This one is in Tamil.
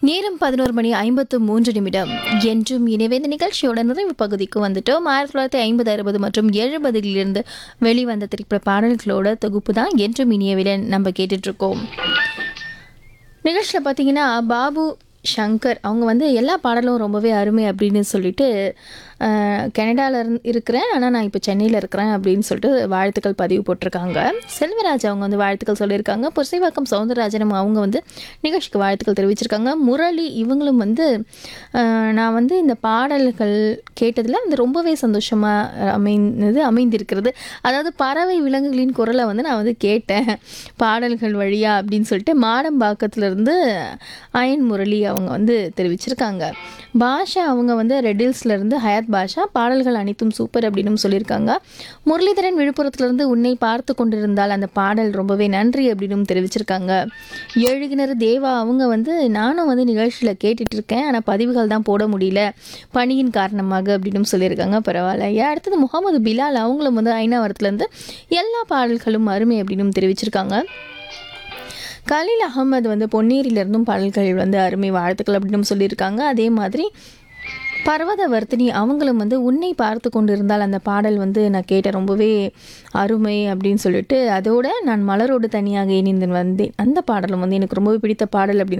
நேரம் பதினோரு மணி ஐம்பத்து மூன்று நிமிடம் என்றும் இணைவே இந்த நிகழ்ச்சியோட நிறைவு பகுதிக்கு வந்துட்டோம் ஆயிரத்தி தொள்ளாயிரத்தி ஐம்பது அறுபது மற்றும் எழுபதுகளிலிருந்து வெளிவந்த திரைப்பட பாடல்களோட தொகுப்பு தான் என்றும் இனியவில நம்ம கேட்டுட்ருக்கோம் நிகழ்ச்சியில் பார்த்தீங்கன்னா பாபு சங்கர் அவங்க வந்து எல்லா பாடலும் ரொம்பவே அருமை அப்படின்னு சொல்லிட்டு கனடாவில் இருந்து இருக்கிறேன் ஆனால் நான் இப்போ சென்னையில் இருக்கிறேன் அப்படின்னு சொல்லிட்டு வாழ்த்துக்கள் பதிவு போட்டிருக்காங்க செல்வராஜ் அவங்க வந்து வாழ்த்துக்கள் சொல்லியிருக்காங்க புரசைவாக்கம் சவுந்தரராஜனும் அவங்க வந்து நிகழ்ச்சிக்கு வாழ்த்துக்கள் தெரிவிச்சிருக்காங்க முரளி இவங்களும் வந்து அஹ், நான் வந்து இந்த பாடல்கள் கேட்டதில் வந்து ரொம்பவே சந்தோஷமாக அமைந்தது அமைந்திருக்கிறது அதாவது பறவை விலங்குகளின் குரலை வந்து நான் வந்து கேட்டேன் பாடல்கள் வழியா அப்படின்னு சொல்லிட்டு மாடம்பாக்கத்துலேருந்து அயன் முரளி அவங்க வந்து தெரிவிச்சிருக்காங்க பாஷா அவங்க வந்து ரெட்டில்ஸ்ல இருந்து ஹயாத் பாஷா பாடல்கள் அனைத்தும் சூப்பர் அப்படின்னு சொல்லியிருக்காங்க முரளிதரன் விழுப்புரத்துலேருந்து உன்னை பார்த்து கொண்டிருந்தால் அந்த பாடல் ரொம்பவே நன்றி அப்படின்னு தெரிவிச்சிருக்காங்க எழுகினர் தேவா அவங்க வந்து நானும் வந்து நிகழ்ச்சியில் கேட்டுட்டு இருக்கேன் ஆனால் பதிவுகள் தான் போட முடியல பணியின் காரணமாக அப்படின்னு சொல்லியிருக்காங்க பரவாயில்ல ஏன் அடுத்தது முகமது பிலால் அவங்களும் வந்து ஐநாவரத்துலேருந்து எல்லா பாடல்களும் அருமை அப்படின்னு தெரிவிச்சிருக்காங்க கலீல் அகமது வந்து பொன்னேரியிலிருந்தும் பாடல்கள் வந்து அருமை வாழ்த்துக்கள் அப்படின்னு சொல்லியிருக்காங்க அதே மாதிரி பர்வத வர்த்தினி அவங்களும் வந்து உன்னை பார்த்து கொண்டிருந்தால் அந்த பாடல் வந்து நான் கேட்டேன் ரொம்பவே அருமை அப்படின்னு சொல்லிட்டு அதோட நான் மலரோடு தனியாக இணைந்து வந்தேன் அந்த பாடலும் வந்து எனக்கு ரொம்பவே பிடித்த பாடல் அப்படின்னு